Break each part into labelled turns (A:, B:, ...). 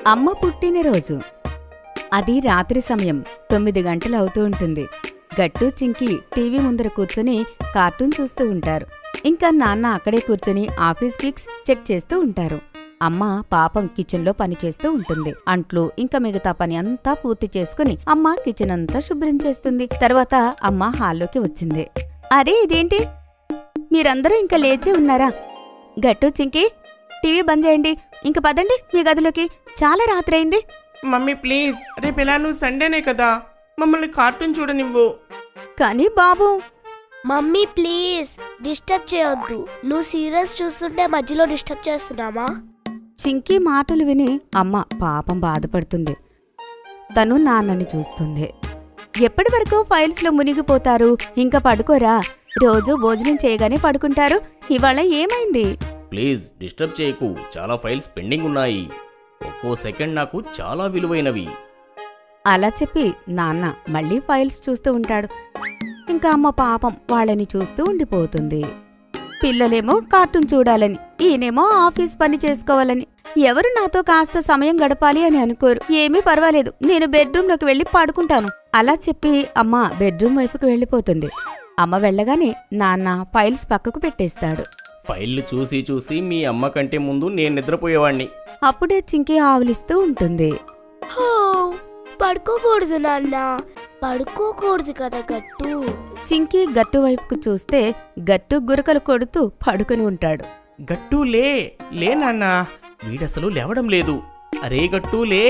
A: అమ్మ పుట్టినరోజు అది రాత్రి సమయం తొమ్మిది గంటలు అవుతూ ఉంటుంది గట్టు చింకి టీవీ ముందర కూర్చొని కార్టూన్ చూస్తూ ఉంటారు ఇంకా నాన్న అక్కడే కూర్చొని ఆఫీస్ పిక్స్ చెక్ చేస్తూ ఉంటారు అమ్మ పాపం కిచెన్లో పని చేస్తూ ఉంటుంది అంట్లు ఇంకా మిగతా పని అంతా పూర్తి చేసుకుని అమ్మ కిచెన్ అంతా శుభ్రం చేస్తుంది తర్వాత అమ్మ హాల్లోకి వచ్చింది అరే ఇదేంటి మీరందరూ ఇంకా లేచే ఉన్నారా గట్టు చింకి టీవీ బంద్ చేయండి ఇంక పదండి మీ గదిలోకి చాలా రాత్రి అయింది
B: మమ్మీ ప్లీజ్ రేపు ఎలా నువ్వు సండేనే కదా మమ్మల్ని కార్టూన్ చూడనివ్వు
A: కానీ బాబు
C: మమ్మీ ప్లీజ్ డిస్టర్బ్ చేయొద్దు నువ్వు సీరియల్స్ చూస్తుంటే మధ్యలో డిస్టర్బ్ చేస్తున్నామా
A: చింకీ మాటలు విని అమ్మ పాపం బాధపడుతుంది తను నాన్నని చూస్తుంది ఎప్పటి వరకు ఫైల్స్లో మునిగిపోతారు ఇంకా పడుకోరా రోజు భోజనం చేయగానే పడుకుంటారు ఇవాళ ఏమైంది
D: ప్లీజ్ డిస్టర్బ్ చేయకు చాలా ఫైల్స్ పెండింగ్ ఉన్నాయి ఒక్కో సెకండ్ నాకు చాలా విలువైనవి
A: అలా చెప్పి నాన్న మళ్ళీ ఫైల్స్ చూస్తూ ఉంటాడు ఇంకా అమ్మ పాపం వాళ్ళని చూస్తూ ఉండిపోతుంది పిల్లలేమో కార్టూన్ చూడాలని ఈయనేమో ఆఫీస్ పని చేసుకోవాలని ఎవరు నాతో కాస్త సమయం గడపాలి అని అనుకోరు ఏమీ పర్వాలేదు నేను బెడ్రూమ్లోకి వెళ్ళి పడుకుంటాను అలా చెప్పి అమ్మ బెడ్రూమ్ వైపుకి వెళ్ళిపోతుంది అమ్మ వెళ్ళగానే నాన్న ఫైల్స్ పక్కకు పెట్టేస్తాడు
D: ఫైల్లు చూసి చూసి మీ అమ్మ కంటే ముందు నేను నిద్రపోయేవాణ్ణి
A: అప్పుడే చింకి ఆవులిస్తూ ఉంటుంది
C: హో, పడుకోకూడదు నాన్న పడుకోకూడదు కదా గట్టు
A: చింకి గట్టు వైపుకు చూస్తే గట్టు గురకలు కొడుతూ పడుకుని ఉంటాడు
D: గట్టు లే లే నాన్న వీడసలు లేవడం లేదు అరే గట్టు లే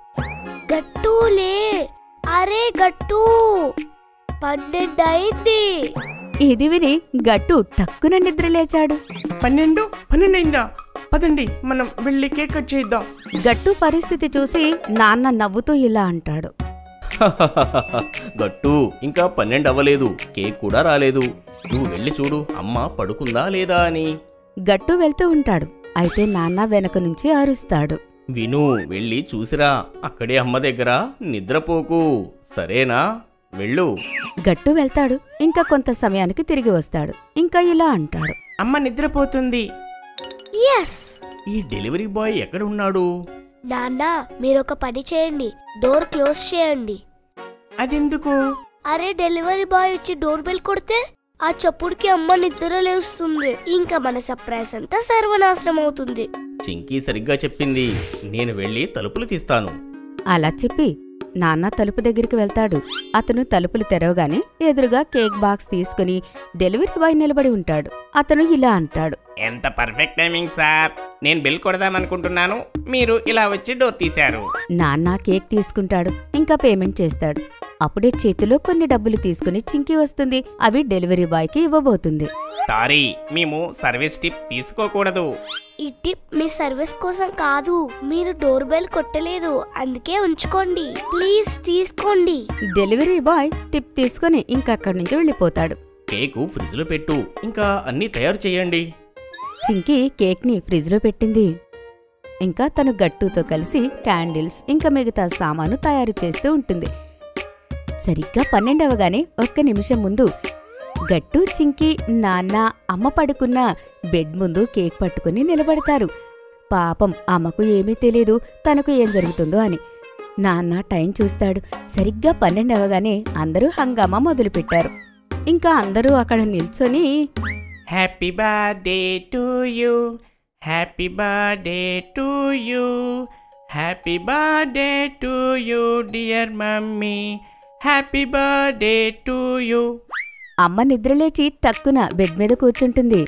C: గట్టు లే అరే గట్టు పన్నెండు అయింది
A: ఇది విని గట్టు టక్కున నిద్రలేచాడు
B: పన్నెండు పన్నెండు అయిందా పదండి మనం వెళ్ళి కేక్ కట్ చేద్దాం
A: గట్టు పరిస్థితి చూసి నాన్న నవ్వుతూ ఇలా అంటాడు
D: గట్టు ఇంకా పన్నెండు అవ్వలేదు కేక్ కూడా రాలేదు నువ్వు వెళ్ళి చూడు అమ్మ పడుకుందా లేదా అని
A: గట్టు వెళ్తూ ఉంటాడు అయితే నాన్న వెనక నుంచి అరుస్తాడు
D: విను వెళ్ళి చూసిరా అక్కడే అమ్మ దగ్గర నిద్రపోకు సరేనా వెళ్ళు
A: గట్టు వెళ్తాడు ఇంకా కొంత సమయానికి తిరిగి వస్తాడు ఇంకా ఇలా అంటాడు
B: అమ్మ నిద్రపోతుంది
C: ఎస్
D: ఈ డెలివరీ బాయ్ ఎక్కడ ఉన్నాడు
C: నాన్న మీరు ఒక పని చేయండి డోర్ క్లోజ్ చేయండి
B: అదెందుకు
C: అరే డెలివరీ బాయ్ వచ్చి డోర్ బెల్ కొడితే ఆ చప్పుడుకి అమ్మ నిద్ర లేస్తుంది ఇంకా మన సర్ప్రైజ్ అంతా సర్వనాశనం అవుతుంది
D: చింకీ సరిగ్గా చెప్పింది నేను వెళ్ళి తలుపులు తీస్తాను
A: అలా చెప్పి నాన్న తలుపు దగ్గరికి వెళ్తాడు అతను తలుపులు తెరవగానే ఎదురుగా కేక్ బాక్స్ తీసుకుని డెలివరీ బాయ్ నిలబడి ఉంటాడు అతను ఇలా అంటాడు
B: ఎంత పర్ఫెక్ట్ టైమింగ్ సార్ నేను బిల్ కొడదామనుకుంటున్నాను మీరు ఇలా వచ్చి డోర్ తీశారు
A: నాన్న కేక్ తీసుకుంటాడు ఇంకా పేమెంట్ చేస్తాడు అప్పుడే చేతిలో కొన్ని డబ్బులు తీసుకుని చింకి వస్తుంది అవి డెలివరీ బాయ్కి ఇవ్వబోతుంది
B: సారీ మేము సర్వీస్ టిప్ తీసుకోకూడదు
C: ఈ టిప్ మీ సర్వీస్ కోసం కాదు మీరు డోర్ బెల్ కొట్టలేదు అందుకే ఉంచుకోండి ప్లీజ్ తీసుకోండి
A: డెలివరీ బాయ్ టిప్ తీసుకుని ఇంకక్కడి నుంచి వెళ్ళిపోతాడు
D: కేకు ఫ్రిడ్జ్లో పెట్టు ఇంకా అన్నీ తయారు చేయండి
A: చింకి కేక్ని ఫ్రిడ్జ్లో పెట్టింది ఇంకా తను గట్టుతో కలిసి క్యాండిల్స్ ఇంకా మిగతా సామాను తయారు చేస్తూ ఉంటుంది సరిగ్గా పన్నెండవగానే ఒక్క నిమిషం ముందు గట్టు చింకి నాన్న అమ్మ పడుకున్న బెడ్ ముందు కేక్ పట్టుకుని నిలబడతారు పాపం అమ్మకు ఏమీ తెలియదు తనకు ఏం జరుగుతుందో అని నాన్న టైం చూస్తాడు సరిగ్గా పన్నెండవగానే అందరూ హంగామా మొదలుపెట్టారు ఇంకా అందరూ అక్కడ నిల్చొని
B: happy birthday to you happy birthday to you happy birthday to you dear mummy happy birthday to you
A: అమ్మ నిద్రలేచి టక్కున బెడ్ మీద కూర్చుంటుంది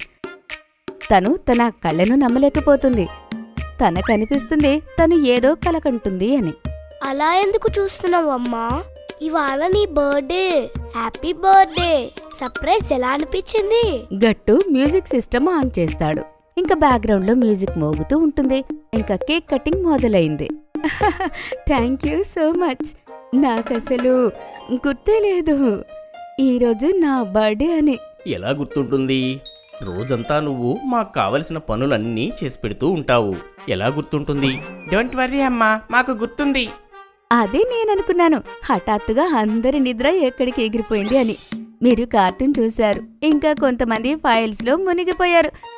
A: తను తన కళ్ళను నమ్మలేకపోతుంది తనకనిపిస్తుంది తను ఏదో కలకంటుంది అని
C: అలా ఎందుకు చూస్తున్నావు అమ్మా ఇవాళ నీ బర్త్డే హ్యాపీ బర్త్డే సర్ప్రైజ్ ఎలా అనిపించింది
A: గట్టు మ్యూజిక్ సిస్టమ్ ఆన్ చేస్తాడు ఇంకా బ్యాక్గ్రౌండ్ లో మ్యూజిక్ మోగుతూ ఉంటుంది ఇంకా కేక్ కటింగ్ మొదలైంది థ్యాంక్ యూ సో మచ్ నాకు అసలు గుర్తే లేదు ఈరోజు నా బర్త్డే అని
D: ఎలా గుర్తుంటుంది రోజంతా నువ్వు మాకు కావలసిన పనులన్నీ చేసి పెడుతూ ఉంటావు ఎలా గుర్తుంటుంది
B: డోంట్ వర్రీ అమ్మా మాకు గుర్తుంది
A: అదే నేననుకున్నాను హఠాత్తుగా అందరి నిద్ర ఎక్కడికి ఎగిరిపోయింది అని మీరు కార్టూన్ చూశారు ఇంకా కొంతమంది ఫైల్స్లో మునిగిపోయారు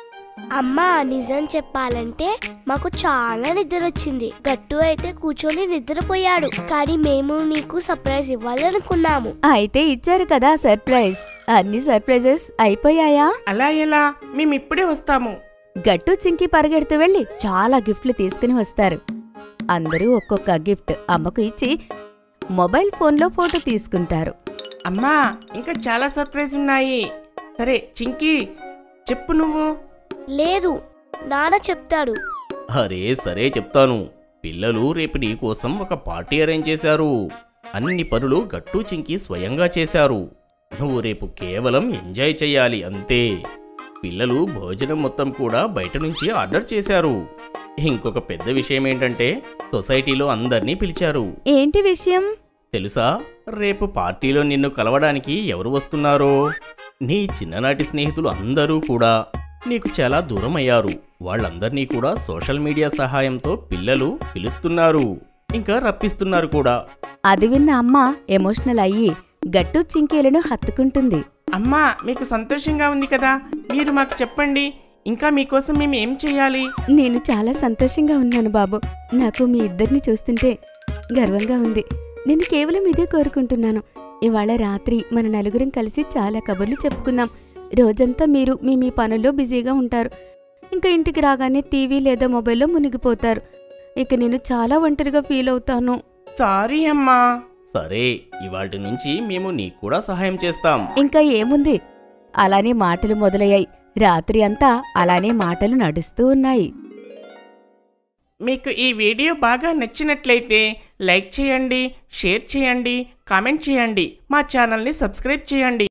C: అమ్మా నిజం చెప్పాలంటే మాకు చాలా నిద్ర వచ్చింది గట్టు అయితే కూర్చొని నిద్రపోయాడు కానీ మేము నీకు సర్ప్రైజ్ ఇవ్వాలనుకున్నాము
A: అయితే ఇచ్చారు కదా సర్ప్రైజ్ అన్ని సర్ప్రైజెస్ అయిపోయాయా
B: అలా ఎలా మేము ఇప్పుడే వస్తాము
A: గట్టు చింకి పరిగెడుతూ వెళ్ళి చాలా గిఫ్ట్లు తీసుకుని వస్తారు అందరూ ఒక్కొక్క గిఫ్ట్ అమ్మకు ఇచ్చి మొబైల్ ఫోన్లో ఫోటో తీసుకుంటారు
B: అమ్మా ఇంకా చాలా సర్ప్రైజ్ ఉన్నాయి సరే చింకీ చెప్పు నువ్వు
C: లేదు నాన్న చెప్తాడు
D: అరే సరే చెప్తాను పిల్లలు రేపు నీ కోసం ఒక పార్టీ అరేంజ్ చేశారు అన్ని పనులు గట్టు చింకి స్వయంగా చేశారు నువ్వు రేపు కేవలం ఎంజాయ్ చెయ్యాలి అంతే పిల్లలు భోజనం మొత్తం కూడా బయట నుంచి ఆర్డర్ చేశారు ఇంకొక పెద్ద విషయం ఏంటంటే సొసైటీలో అందర్నీ పిలిచారు
A: ఏంటి విషయం
D: తెలుసా రేపు పార్టీలో నిన్ను కలవడానికి ఎవరు వస్తున్నారో నీ చిన్ననాటి స్నేహితులు అందరూ కూడా నీకు చాలా దూరం అయ్యారు వాళ్ళందర్నీ కూడా సోషల్ మీడియా సహాయంతో పిల్లలు పిలుస్తున్నారు ఇంకా రప్పిస్తున్నారు కూడా
A: అది విన్న అమ్మ ఎమోషనల్ అయ్యి గట్టు చింకీలను హత్తుకుంటుంది
B: అమ్మా మీకు సంతోషంగా ఉంది కదా మీరు మాకు చెప్పండి ఇంకా మీకోసం మేము ఏం చేయాలి
A: నేను చాలా సంతోషంగా ఉన్నాను బాబు నాకు మీ ఇద్దరిని చూస్తుంటే గర్వంగా ఉంది నేను కేవలం ఇదే కోరుకుంటున్నాను ఇవాళ రాత్రి మన నలుగురం కలిసి చాలా కబుర్లు చెప్పుకుందాం రోజంతా మీరు మీ మీ పనుల్లో బిజీగా ఉంటారు ఇంకా ఇంటికి రాగానే టీవీ లేదా మొబైల్లో మునిగిపోతారు ఇక నేను చాలా ఒంటరిగా ఫీల్ అవుతాను
B: సారీ అమ్మా
D: సరే ఇవాటి నుంచి మేము నీకు కూడా సహాయం చేస్తాం
A: ఇంకా ఏముంది అలానే మాటలు మొదలయ్యాయి రాత్రి అంతా అలానే మాటలు నడుస్తూ ఉన్నాయి
B: మీకు ఈ వీడియో బాగా నచ్చినట్లయితే లైక్ చేయండి షేర్ చేయండి కామెంట్ చేయండి మా ఛానల్ని సబ్స్క్రైబ్ చేయండి